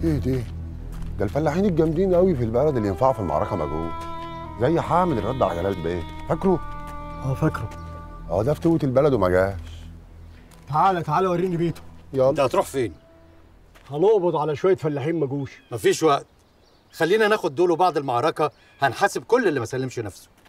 ايه ده ده الفلاحين الجامدين قوي في البلد اللي ينفعوا في المعركه ما جوش زي حامد اللي رد على جلال بيه فاكره اه فاكره اه ده فتوة البلد وما جاش تعالى تعالى وريني بيته انت يلا هتروح فين هنقبض على شويه فلاحين ما جوش مفيش وقت خلينا ناخد دول وبعد المعركه هنحاسب كل اللي ما سلمش نفسه